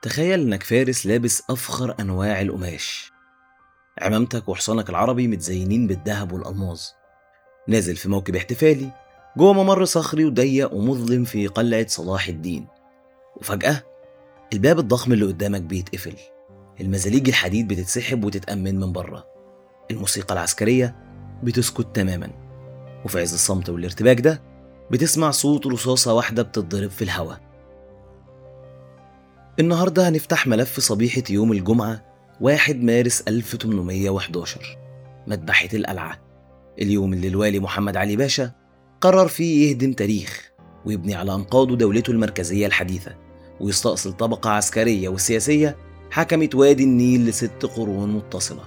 تخيل إنك فارس لابس أفخر أنواع القماش عمامتك وحصانك العربي متزينين بالذهب والألماظ نازل في موكب احتفالي جوه ممر صخري وضيق ومظلم في قلعة صلاح الدين وفجأة الباب الضخم اللي قدامك بيتقفل المزاليج الحديد بتتسحب وتتأمن من بره الموسيقى العسكرية بتسكت تماما وفي عز الصمت والارتباك ده بتسمع صوت رصاصة واحدة بتتضرب في الهواء النهاردة هنفتح ملف صبيحة يوم الجمعة 1 مارس 1811 مذبحة القلعة اليوم اللي الوالي محمد علي باشا قرر فيه يهدم تاريخ ويبني على أنقاضه دولته المركزية الحديثة ويستأصل طبقة عسكرية وسياسية حكمت وادي النيل لست قرون متصلة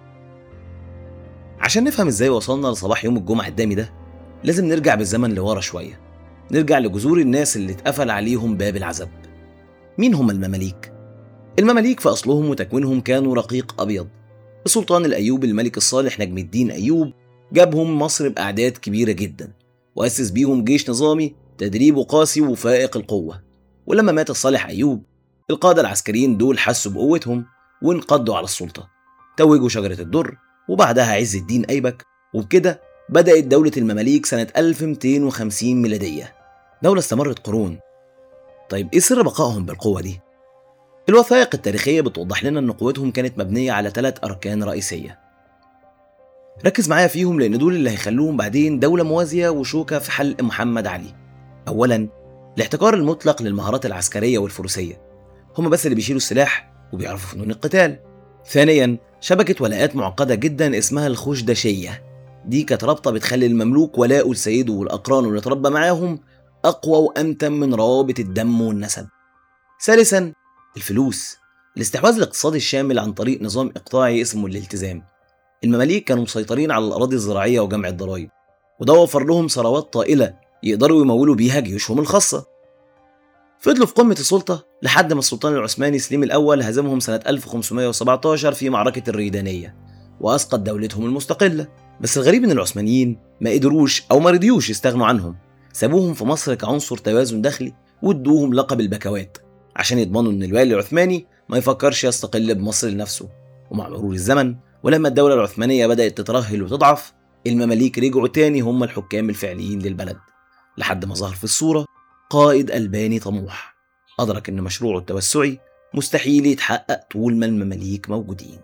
عشان نفهم ازاي وصلنا لصباح يوم الجمعة الدامي ده لازم نرجع بالزمن لورا شوية نرجع لجذور الناس اللي اتقفل عليهم باب العذاب مين هم المماليك؟ المماليك في أصلهم وتكوينهم كانوا رقيق أبيض السلطان الأيوبي الملك الصالح نجم الدين أيوب جابهم مصر بأعداد كبيرة جدا وأسس بيهم جيش نظامي تدريبه قاسي وفائق القوة ولما مات الصالح أيوب القادة العسكريين دول حسوا بقوتهم وانقضوا على السلطة توجوا شجرة الدر وبعدها عز الدين أيبك وبكده بدأت دولة المماليك سنة 1250 ميلادية دولة استمرت قرون طيب إيه سر بقائهم بالقوة دي؟ الوثائق التاريخية بتوضح لنا إن قوتهم كانت مبنية على ثلاث أركان رئيسية ركز معايا فيهم لأن دول اللي هيخلوهم بعدين دولة موازية وشوكة في حلق محمد علي أولا الاحتكار المطلق للمهارات العسكرية والفروسية هم بس اللي بيشيلوا السلاح وبيعرفوا فنون القتال ثانيا شبكة ولاءات معقدة جدا اسمها الخشدشية دي كانت رابطة بتخلي المملوك ولاءه لسيده والأقران اللي اتربى معاهم أقوى وأمتن من روابط الدم والنسب ثالثا الفلوس الاستحواذ الاقتصادي الشامل عن طريق نظام إقطاعي اسمه الالتزام المماليك كانوا مسيطرين على الأراضي الزراعية وجمع الضرائب وده وفر لهم ثروات طائلة يقدروا يمولوا بيها جيوشهم الخاصة فضلوا في قمة السلطة لحد ما السلطان العثماني سليم الأول هزمهم سنة 1517 في معركة الريدانية وأسقط دولتهم المستقلة بس الغريب إن العثمانيين ما قدروش أو ما رضيوش يستغنوا عنهم سابوهم في مصر كعنصر توازن داخلي وادوهم لقب البكوات عشان يضمنوا إن الوالي العثماني ما يفكرش يستقل بمصر لنفسه ومع مرور الزمن ولما الدولة العثمانية بدأت تترهل وتضعف المماليك رجعوا تاني هم الحكام الفعليين للبلد لحد ما ظهر في الصورة قائد ألباني طموح أدرك إن مشروعه التوسعي مستحيل يتحقق طول ما المماليك موجودين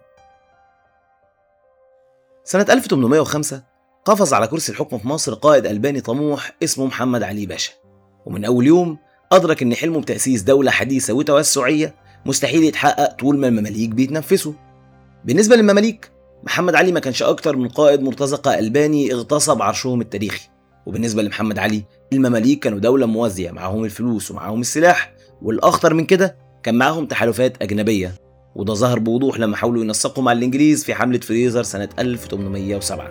سنة 1805 قفز على كرسي الحكم في مصر قائد ألباني طموح اسمه محمد علي باشا ومن أول يوم أدرك إن حلمه بتأسيس دولة حديثة وتوسعية مستحيل يتحقق طول ما المماليك بيتنفسوا بالنسبة للمماليك محمد علي ما كانش أكتر من قائد مرتزقة ألباني اغتصب عرشهم التاريخي وبالنسبة لمحمد علي المماليك كانوا دولة موازية معاهم الفلوس ومعاهم السلاح والأخطر من كده كان معاهم تحالفات أجنبية وده ظهر بوضوح لما حاولوا ينسقوا مع الإنجليز في حملة فريزر سنة 1807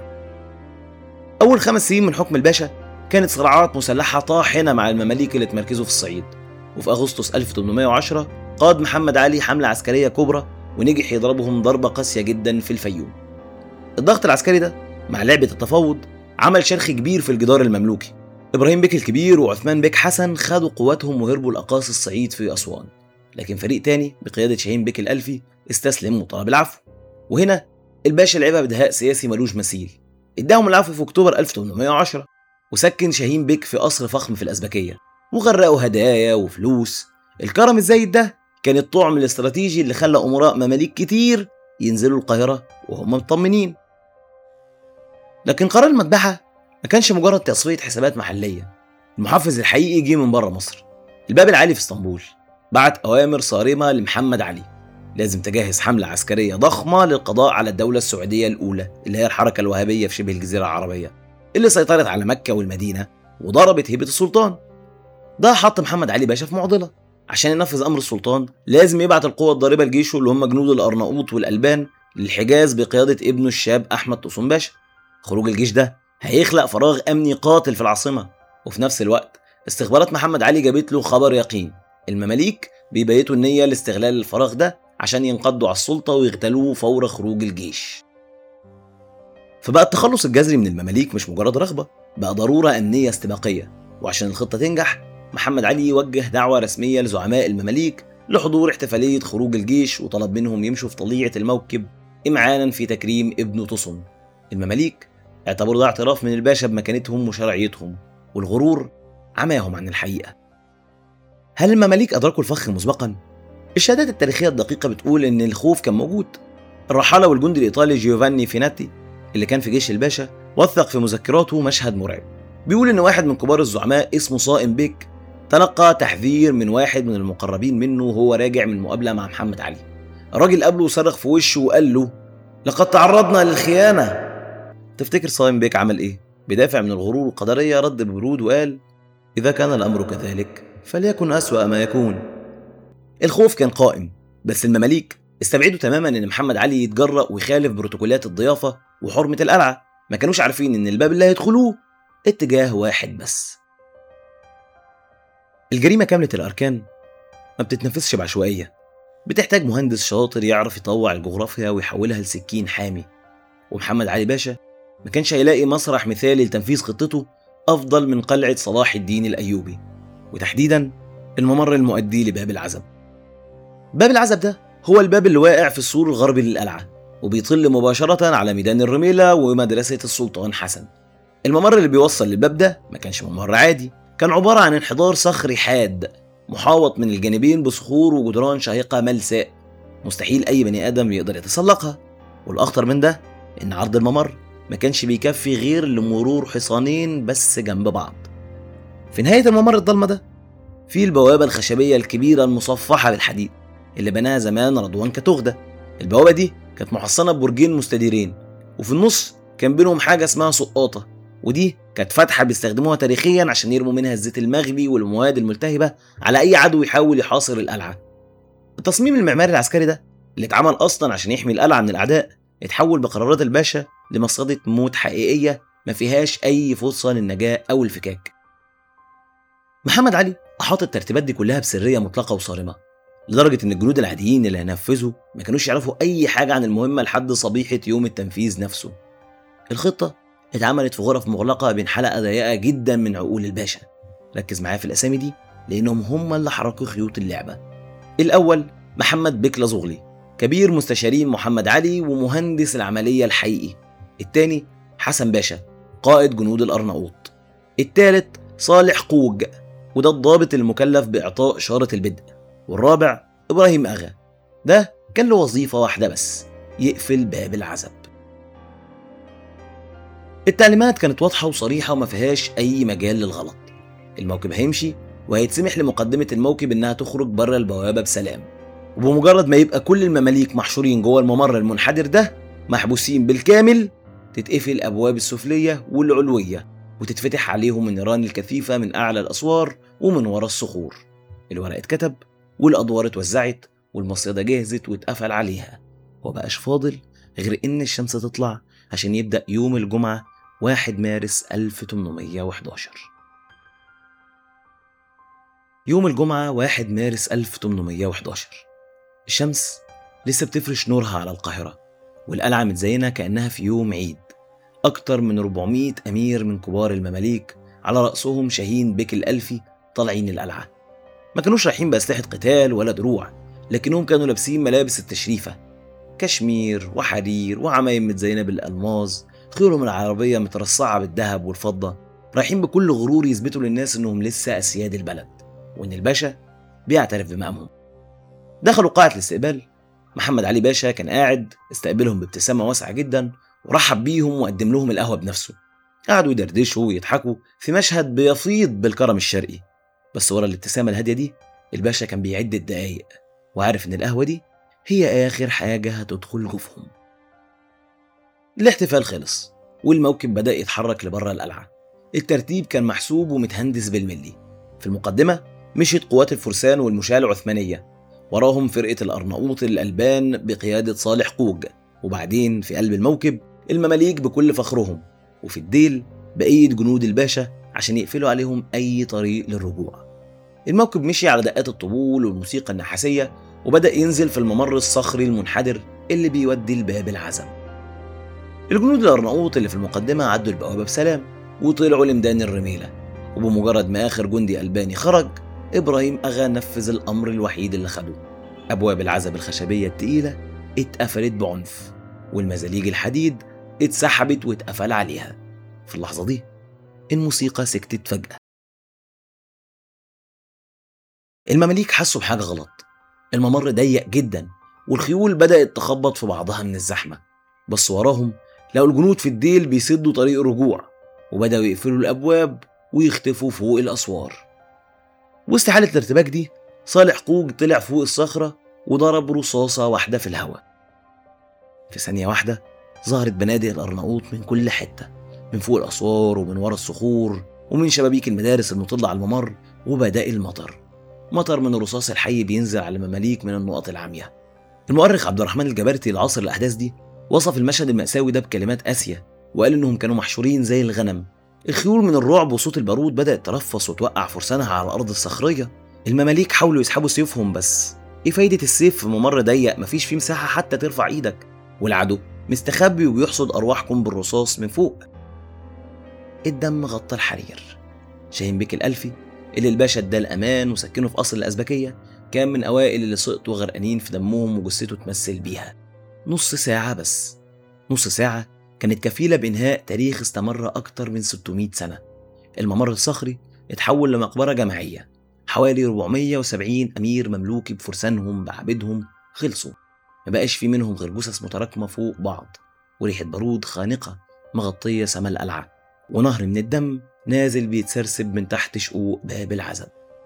أول خمس سنين من حكم الباشا كانت صراعات مسلحة طاحنة مع المماليك اللي اتمركزوا في الصعيد وفي أغسطس 1810 قاد محمد علي حملة عسكرية كبرى ونجح يضربهم ضربة قاسية جدا في الفيوم الضغط العسكري ده مع لعبة التفاوض عمل شرخ كبير في الجدار المملوكي إبراهيم بيك الكبير وعثمان بيك حسن خدوا قواتهم وهربوا لأقاصي الصعيد في أسوان لكن فريق تاني بقيادة شاهين بيك الألفي استسلم وطلب العفو وهنا الباشا لعبها بدهاء سياسي ملوش مثيل اداهم العفو في أكتوبر 1810 وسكن شاهين بيك في قصر فخم في الأزبكية وغرقوا هدايا وفلوس الكرم الزايد ده كان الطعم الاستراتيجي اللي خلى أمراء مماليك كتير ينزلوا القاهرة وهم مطمنين لكن قرار المذبحة ما كانش مجرد تصفية حسابات محلية المحفز الحقيقي جه من بره مصر الباب العالي في اسطنبول بعت أوامر صارمة لمحمد علي لازم تجهز حملة عسكرية ضخمة للقضاء على الدولة السعودية الأولى اللي هي الحركة الوهابية في شبه الجزيرة العربية اللي سيطرت على مكة والمدينة وضربت هيبة السلطان ده حط محمد علي باشا في معضلة عشان ينفذ أمر السلطان لازم يبعت القوة الضاربة لجيشه اللي هم جنود الأرناؤوط والألبان للحجاز بقيادة ابنه الشاب أحمد طوسون باشا خروج الجيش ده هيخلق فراغ أمني قاتل في العاصمة وفي نفس الوقت استخبارات محمد علي جابت له خبر يقين المماليك بيبيتوا النية لاستغلال الفراغ ده عشان ينقضوا على السلطة ويغتالوه فور خروج الجيش فبقى التخلص الجذري من المماليك مش مجرد رغبة بقى ضرورة أمنية استباقية وعشان الخطة تنجح محمد علي وجه دعوة رسمية لزعماء المماليك لحضور احتفالية خروج الجيش وطلب منهم يمشوا في طليعة الموكب إمعانا في تكريم ابنه تصن المماليك اعتبروا ده اعتراف من الباشا بمكانتهم وشرعيتهم والغرور عماهم عن الحقيقة هل المماليك أدركوا الفخ مسبقا؟ الشهادات التاريخية الدقيقة بتقول إن الخوف كان موجود الرحالة والجندي الإيطالي جيوفاني فيناتي اللي كان في جيش الباشا وثق في مذكراته مشهد مرعب بيقول إن واحد من كبار الزعماء اسمه صائم بيك تلقى تحذير من واحد من المقربين منه وهو راجع من مقابلة مع محمد علي الراجل قابله وصرخ في وشه وقال له لقد تعرضنا للخيانة تفتكر صائم بيك عمل ايه؟ بدافع من الغرور والقدرية رد ببرود وقال إذا كان الأمر كذلك فليكن أسوأ ما يكون الخوف كان قائم بس المماليك استبعدوا تماما ان محمد علي يتجرأ ويخالف بروتوكولات الضيافة وحرمة القلعة ما كانوش عارفين ان الباب اللي هيدخلوه اتجاه واحد بس الجريمة كاملة الأركان ما بتتنفذش بعشوائية بتحتاج مهندس شاطر يعرف يطوع الجغرافيا ويحولها لسكين حامي ومحمد علي باشا ما كانش هيلاقي مسرح مثالي لتنفيذ خطته أفضل من قلعة صلاح الدين الأيوبي وتحديدا الممر المؤدي لباب العزب باب العزب ده هو الباب اللي واقع في السور الغربي للقلعة وبيطل مباشرة على ميدان الرميلة ومدرسة السلطان حسن الممر اللي بيوصل للباب ده ما كانش ممر عادي كان عبارة عن انحدار صخري حاد محاوط من الجانبين بصخور وجدران شاهقة ملساء مستحيل أي بني آدم يقدر يتسلقها والأخطر من ده إن عرض الممر ما كانش بيكفي غير لمرور حصانين بس جنب بعض في نهاية الممر الضلمة ده في البوابة الخشبية الكبيرة المصفحة بالحديد اللي بناها زمان رضوان كتغدة البوابة دي كانت محصنة ببرجين مستديرين وفي النص كان بينهم حاجة اسمها سقاطة ودي كانت فتحة بيستخدموها تاريخيا عشان يرموا منها الزيت المغلي والمواد الملتهبة على أي عدو يحاول يحاصر القلعة التصميم المعماري العسكري ده اللي اتعمل أصلا عشان يحمي القلعة من الأعداء اتحول بقرارات الباشا لمصيدة موت حقيقية ما فيهاش أي فرصة للنجاة أو الفكاك محمد علي أحاط الترتيبات دي كلها بسرية مطلقة وصارمة لدرجة إن الجنود العاديين اللي هينفذوا ما كانوش يعرفوا أي حاجة عن المهمة لحد صبيحة يوم التنفيذ نفسه الخطة اتعملت في غرف مغلقة بين حلقة ضيقة جدا من عقول الباشا ركز معايا في الأسامي دي لأنهم هم اللي حركوا خيوط اللعبة الأول محمد بكلا زغلي كبير مستشارين محمد علي ومهندس العملية الحقيقي الثاني حسن باشا قائد جنود الأرناؤوط الثالث صالح قوج وده الضابط المكلف بإعطاء إشارة البدء والرابع إبراهيم أغا ده كان له وظيفة واحدة بس يقفل باب العزب التعليمات كانت واضحة وصريحة وما فيهاش أي مجال للغلط الموكب هيمشي وهيتسمح لمقدمة الموكب إنها تخرج بره البوابة بسلام وبمجرد ما يبقى كل المماليك محشورين جوه الممر المنحدر ده محبوسين بالكامل تتقفل أبواب السفلية والعلوية وتتفتح عليهم النيران الكثيفة من أعلى الأسوار ومن ورا الصخور الورق اتكتب والأدوار اتوزعت والمصيدة جهزت واتقفل عليها وبقاش فاضل غير إن الشمس تطلع عشان يبدأ يوم الجمعة 1 مارس 1811 يوم الجمعة 1 مارس 1811 الشمس لسه بتفرش نورها على القاهرة والقلعة متزينة كأنها في يوم عيد أكتر من 400 أمير من كبار المماليك على رأسهم شاهين بك الألفي طالعين القلعة ما كانوش رايحين بأسلحة قتال ولا دروع لكنهم كانوا لابسين ملابس التشريفة كشمير وحرير وعمايم متزينة بالألماظ خيولهم العربية مترصعة بالذهب والفضة رايحين بكل غرور يثبتوا للناس إنهم لسه أسياد البلد وإن الباشا بيعترف بمقامهم دخلوا قاعة الاستقبال محمد علي باشا كان قاعد استقبلهم بابتسامة واسعة جدا ورحب بيهم وقدم لهم القهوة بنفسه قعدوا يدردشوا ويضحكوا في مشهد بيفيض بالكرم الشرقي بس ورا الابتسامة الهادية دي الباشا كان بيعد الدقايق وعارف إن القهوة دي هي آخر حاجة هتدخل جوفهم الاحتفال خلص والموكب بدأ يتحرك لبره القلعة الترتيب كان محسوب ومتهندس بالملي في المقدمة مشيت قوات الفرسان والمشاة العثمانية وراهم فرقة الأرناؤوط الألبان بقيادة صالح قوج وبعدين في قلب الموكب المماليك بكل فخرهم وفي الديل بقية جنود الباشا عشان يقفلوا عليهم أي طريق للرجوع الموكب مشي على دقات الطبول والموسيقى النحاسية وبدأ ينزل في الممر الصخري المنحدر اللي بيودي لباب العزم الجنود الأرناؤوط اللي في المقدمة عدوا البوابة بسلام وطلعوا لميدان الرميلة وبمجرد ما آخر جندي ألباني خرج إبراهيم أغا نفذ الأمر الوحيد اللي خده أبواب العزب الخشبية التقيلة اتقفلت بعنف والمزاليج الحديد اتسحبت واتقفل عليها في اللحظة دي الموسيقى سكتت فجأة المماليك حسوا بحاجة غلط الممر ضيق جدا والخيول بدأت تخبط في بعضها من الزحمة بس وراهم لقوا الجنود في الديل بيسدوا طريق الرجوع وبدأوا يقفلوا الأبواب ويختفوا فوق الأسوار وسط حالة الارتباك دي صالح قوج طلع فوق الصخرة وضرب رصاصة واحدة في الهواء في ثانية واحدة ظهرت بنادق الأرناؤوط من كل حتة من فوق الأسوار ومن ورا الصخور ومن شبابيك المدارس المطلة على الممر وبدأ المطر مطر من الرصاص الحي بينزل على المماليك من النقط العامية المؤرخ عبد الرحمن الجبرتي العاصر الأحداث دي وصف المشهد المأساوي ده بكلمات قاسية وقال إنهم كانوا محشورين زي الغنم الخيول من الرعب وصوت البارود بدأت ترفص وتوقع فرسانها على الأرض الصخرية المماليك حاولوا يسحبوا سيوفهم بس ايه فايدة السيف في ممر ضيق مفيش فيه مساحة حتى ترفع ايدك والعدو مستخبي وبيحصد أرواحكم بالرصاص من فوق الدم غطى الحرير شاهين بيك الألفي اللي الباشا اداه الأمان وسكنه في قصر الأزبكية كان من أوائل اللي سقطوا غرقانين في دمهم وجثته تمثل بيها نص ساعة بس نص ساعة كانت كفيلة بإنهاء تاريخ استمر أكتر من 600 سنة الممر الصخري اتحول لمقبرة جماعية حوالي 470 أمير مملوكي بفرسانهم بعبيدهم خلصوا ما بقاش في منهم غير جثث متراكمة فوق بعض وريحة بارود خانقة مغطية سما القلعة ونهر من الدم نازل بيتسرسب من تحت شقوق باب العزب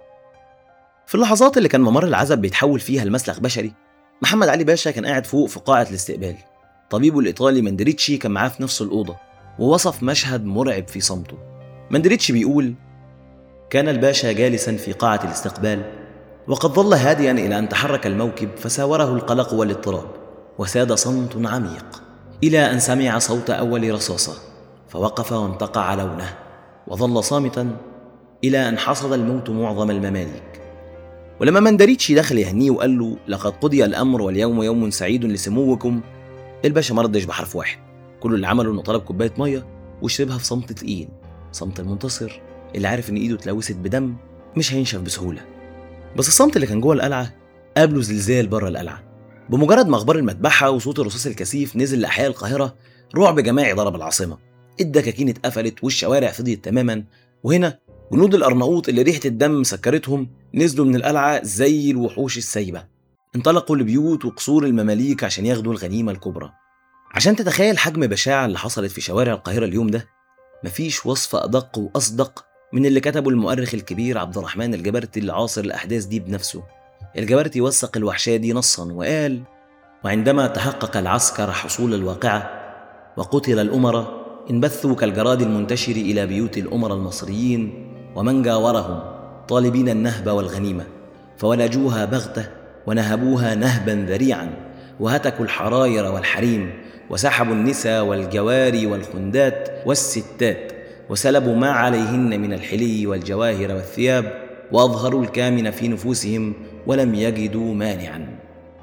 في اللحظات اللي كان ممر العزب بيتحول فيها لمسلخ بشري محمد علي باشا كان قاعد فوق في قاعة الاستقبال طبيبه الإيطالي ماندريتشي كان معاه في نفس الأوضة ووصف مشهد مرعب في صمته ماندريتشي بيقول كان الباشا جالسا في قاعة الاستقبال وقد ظل هاديا إلى أن تحرك الموكب فساوره القلق والاضطراب وساد صمت عميق إلى أن سمع صوت أول رصاصة فوقف وانتقع لونه وظل صامتا إلى أن حصد الموت معظم المماليك ولما مندريتشي دخل يهنيه وقال له لقد قضي الأمر واليوم يوم سعيد لسموكم الباشا ما ردش بحرف واحد كل اللي عمله انه طلب كوبايه ميه وشربها في صمت تقيل صمت المنتصر اللي عارف ان ايده اتلوثت بدم مش هينشف بسهوله بس الصمت اللي كان جوه القلعه قابله زلزال بره القلعه بمجرد ما اخبار المذبحه وصوت الرصاص الكثيف نزل لاحياء القاهره رعب جماعي ضرب العاصمه الدكاكين اتقفلت والشوارع فضيت تماما وهنا جنود الارناؤوط اللي ريحه الدم سكرتهم نزلوا من القلعه زي الوحوش السايبه انطلقوا لبيوت وقصور المماليك عشان ياخدوا الغنيمه الكبرى عشان تتخيل حجم البشاعة اللي حصلت في شوارع القاهرة اليوم ده مفيش وصف أدق وأصدق من اللي كتبه المؤرخ الكبير عبد الرحمن الجبرتي اللي عاصر الأحداث دي بنفسه الجبرتي وثق الوحشية دي نصا وقال وعندما تحقق العسكر حصول الواقعة وقتل الأمراء انبثوا كالجراد المنتشر إلى بيوت الأمراء المصريين ومن جاورهم طالبين النهب والغنيمة فولجوها بغتة ونهبوها نهبا ذريعا وهتكوا الحراير والحريم وسحبوا النساء والجواري والخندات والستات وسلبوا ما عليهن من الحلي والجواهر والثياب واظهروا الكامن في نفوسهم ولم يجدوا مانعا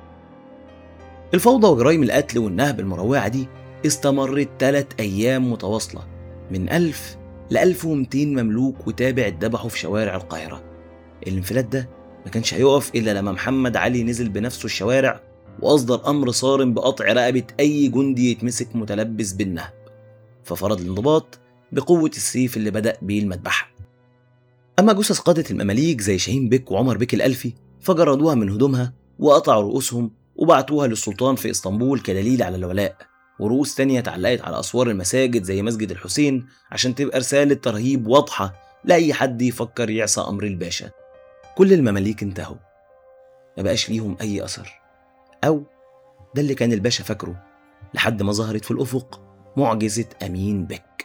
الفوضى وجرائم القتل والنهب المروعة دي استمرت ثلاث أيام متواصلة من ألف ل 1200 مملوك وتابع اتذبحوا في شوارع القاهرة الانفلات ده ما كانش هيقف إلا لما محمد علي نزل بنفسه الشوارع وأصدر أمر صارم بقطع رقبة أي جندي يتمسك متلبس بالنهب ففرض الانضباط بقوة السيف اللي بدأ بيه المذبحة أما جثث قادة المماليك زي شاهين بك وعمر بك الألفي فجردوها من هدومها وقطعوا رؤوسهم وبعتوها للسلطان في اسطنبول كدليل على الولاء ورؤوس تانية اتعلقت على أسوار المساجد زي مسجد الحسين عشان تبقى رسالة ترهيب واضحة لأي حد يفكر يعصى أمر الباشا كل المماليك انتهوا ما بقاش ليهم أي أثر أو ده اللي كان الباشا فاكره لحد ما ظهرت في الأفق معجزة أمين بك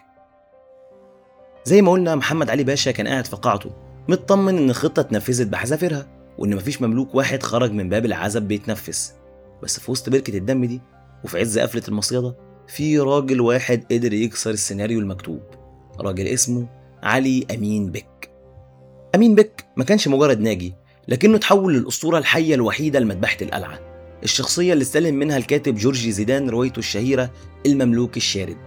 زي ما قلنا محمد علي باشا كان قاعد في قاعته مطمن إن الخطة اتنفذت بحذافيرها وإن مفيش مملوك واحد خرج من باب العزب بيتنفس بس في وسط بركة الدم دي وفي عز قفلة المصيدة في راجل واحد قدر يكسر السيناريو المكتوب راجل اسمه علي أمين بك أمين بك ما كانش مجرد ناجي لكنه تحول للأسطورة الحية الوحيدة لمذبحة القلعة الشخصية اللي استلهم منها الكاتب جورجي زيدان روايته الشهيرة المملوك الشارد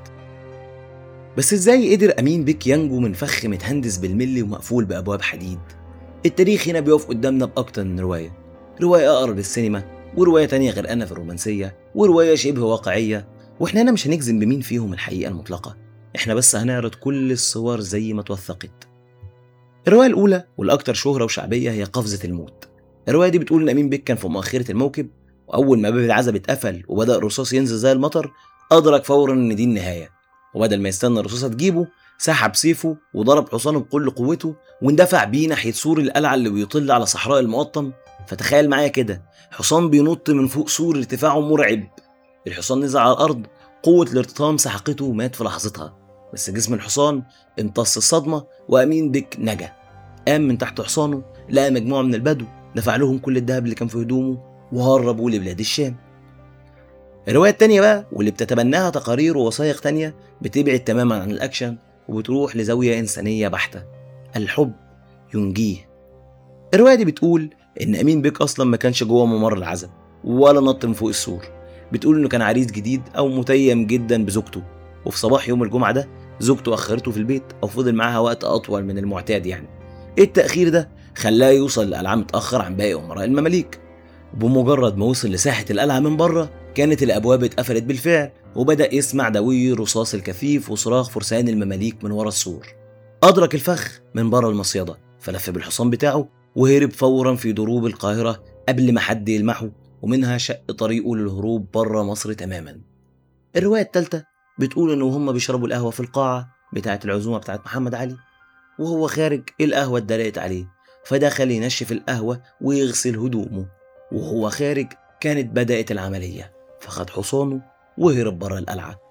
بس ازاي قدر أمين بك ينجو من فخ متهندس بالملي ومقفول بأبواب حديد التاريخ هنا بيقف قدامنا بأكتر من رواية رواية أقرب للسينما ورواية تانية غرقانة في الرومانسية ورواية شبه واقعية واحنا هنا مش هنجزم بمين فيهم الحقيقة المطلقة احنا بس هنعرض كل الصور زي ما توثقت الرواية الأولى والأكثر شهرة وشعبية هي قفزة الموت الرواية دي بتقول إن أمين بيك كان في مؤخرة الموكب وأول ما باب العزب اتقفل وبدأ الرصاص ينزل زي المطر أدرك فورا إن دي النهاية وبدل ما يستنى الرصاصة تجيبه سحب سيفه وضرب حصانه بكل قوته واندفع بيه ناحية سور القلعة اللي بيطل على صحراء المقطم فتخيل معايا كده حصان بينط من فوق سور ارتفاعه مرعب الحصان نزل على الأرض قوة الارتطام سحقته ومات في لحظتها بس جسم الحصان امتص الصدمة وأمين بك نجا قام من تحت حصانه لقى مجموعة من البدو دفع لهم كل الذهب اللي كان في هدومه وهربوا لبلاد الشام الرواية التانية بقى واللي بتتبناها تقارير ووثائق تانية بتبعد تماما عن الأكشن وبتروح لزاوية إنسانية بحتة الحب ينجيه الرواية دي بتقول إن أمين بيك أصلا ما كانش جوه ممر العزب ولا نط من فوق السور بتقول إنه كان عريس جديد أو متيم جدا بزوجته وفي صباح يوم الجمعة ده زوجته أخرته في البيت أو فضل معاها وقت أطول من المعتاد يعني التأخير ده خلاه يوصل للقلعة متأخر عن باقي أمراء المماليك بمجرد ما وصل لساحة القلعة من بره كانت الأبواب اتقفلت بالفعل وبدأ يسمع دوي رصاص الكفيف وصراخ فرسان المماليك من ورا السور أدرك الفخ من بره المصيدة فلف بالحصان بتاعه وهرب فورا في دروب القاهرة قبل ما حد يلمحه ومنها شق طريقه للهروب بره مصر تماما الرواية الثالثة بتقول إن وهم بيشربوا القهوة في القاعة بتاعة العزومة بتاعة محمد علي وهو خارج القهوة اتدلقت عليه فدخل ينشف القهوة ويغسل هدومه وهو خارج كانت بدأت العملية فخد حصانه وهرب بره القلعة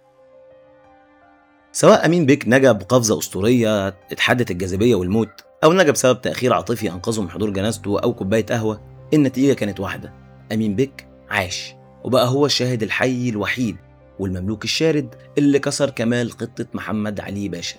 سواء أمين بيك نجا بقفزة أسطورية اتحدت الجاذبية والموت أو نجا بسبب تأخير عاطفي أنقذه من حضور جنازته أو كوباية قهوة النتيجة كانت واحدة أمين بيك عاش وبقى هو الشاهد الحي الوحيد والمملوك الشارد اللي كسر كمال خطة محمد علي باشا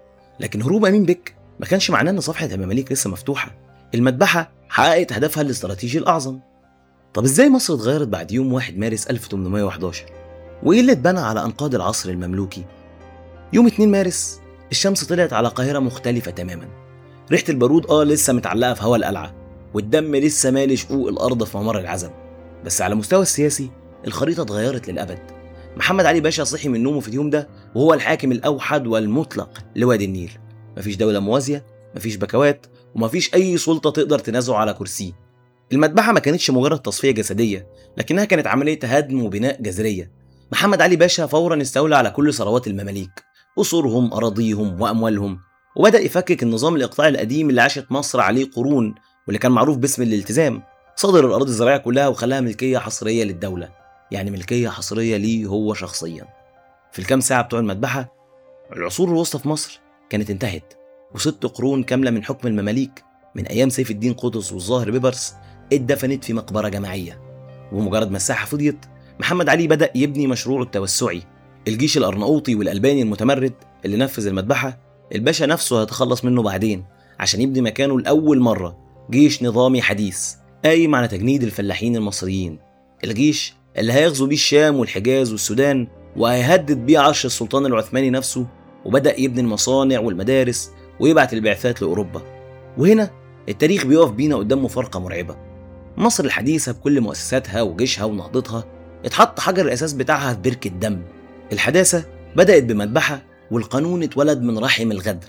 لكن هروب أمين بيك ما كانش معناه إن صفحة المماليك لسه مفتوحة المذبحة حققت هدفها الاستراتيجي الأعظم طب إزاي مصر اتغيرت بعد يوم 1 مارس 1811 وإيه اللي اتبنى على أنقاض العصر المملوكي يوم 2 مارس الشمس طلعت على قاهرة مختلفة تماما ريحة البارود اه لسه متعلقة في هوا القلعة والدم لسه مالي شقوق الأرض في ممر العزب بس على المستوى السياسي الخريطة اتغيرت للأبد محمد علي باشا صحي من نومه في اليوم ده وهو الحاكم الأوحد والمطلق لوادي النيل مفيش دولة موازية مفيش بكوات ومفيش أي سلطة تقدر تنازعه على كرسيه المذبحة ما كانتش مجرد تصفية جسدية لكنها كانت عملية هدم وبناء جذرية محمد علي باشا فورا استولى على كل ثروات المماليك قصورهم أراضيهم وأموالهم وبدأ يفكك النظام الإقطاعي القديم اللي عاشت مصر عليه قرون واللي كان معروف باسم الالتزام صدر الأراضي الزراعية كلها وخلاها ملكية حصرية للدولة يعني ملكية حصرية ليه هو شخصيا في الكام ساعة بتوع المذبحة العصور الوسطى في مصر كانت انتهت وست قرون كاملة من حكم المماليك من أيام سيف الدين قطز والظاهر بيبرس اتدفنت في مقبرة جماعية وبمجرد ما الساحة فضيت محمد علي بدأ يبني مشروعه التوسعي الجيش الأرناؤوطي والألباني المتمرد اللي نفذ المذبحة الباشا نفسه هيتخلص منه بعدين عشان يبني مكانه لأول مرة جيش نظامي حديث قايم على تجنيد الفلاحين المصريين الجيش اللي هيغزو بيه الشام والحجاز والسودان وهيهدد بيه عرش السلطان العثماني نفسه وبدأ يبني المصانع والمدارس ويبعت البعثات لأوروبا وهنا التاريخ بيقف بينا قدام مفارقة مرعبة مصر الحديثة بكل مؤسساتها وجيشها ونهضتها اتحط حجر الأساس بتاعها في بركة دم الحداثة بدأت بمذبحة والقانون اتولد من رحم الغدر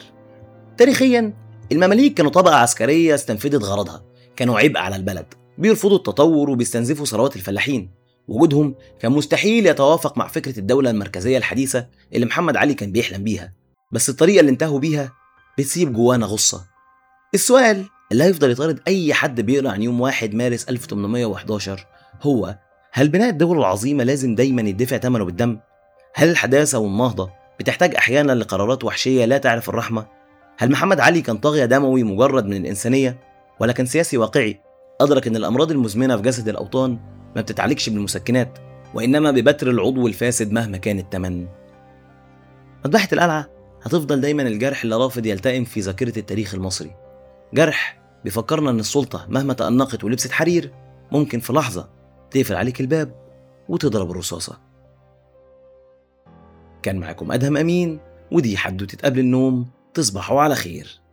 تاريخيا المماليك كانوا طبقة عسكرية استنفذت غرضها كانوا عبء على البلد بيرفضوا التطور وبيستنزفوا ثروات الفلاحين وجودهم كان مستحيل يتوافق مع فكرة الدولة المركزية الحديثة اللي محمد علي كان بيحلم بيها بس الطريقة اللي انتهوا بيها بتسيب جوانا غصة السؤال اللي هيفضل يطارد أي حد بيقرأ عن يوم 1 مارس 1811 هو هل بناء الدولة العظيمة لازم دايما يدفع ثمنه بالدم؟ هل الحداثة والنهضة بتحتاج أحيانا لقرارات وحشية لا تعرف الرحمة؟ هل محمد علي كان طاغية دموي مجرد من الإنسانية؟ ولا كان سياسي واقعي أدرك أن الأمراض المزمنة في جسد الأوطان ما بتتعالجش بالمسكنات وإنما ببتر العضو الفاسد مهما كان التمن مذبحة القلعة هتفضل دايما الجرح اللي رافض يلتئم في ذاكرة التاريخ المصري جرح بيفكرنا ان السلطة مهما تأنقت ولبست حرير ممكن في لحظة تقفل عليك الباب وتضرب الرصاصة كان معاكم أدهم أمين ودي حدوتة قبل النوم تصبحوا على خير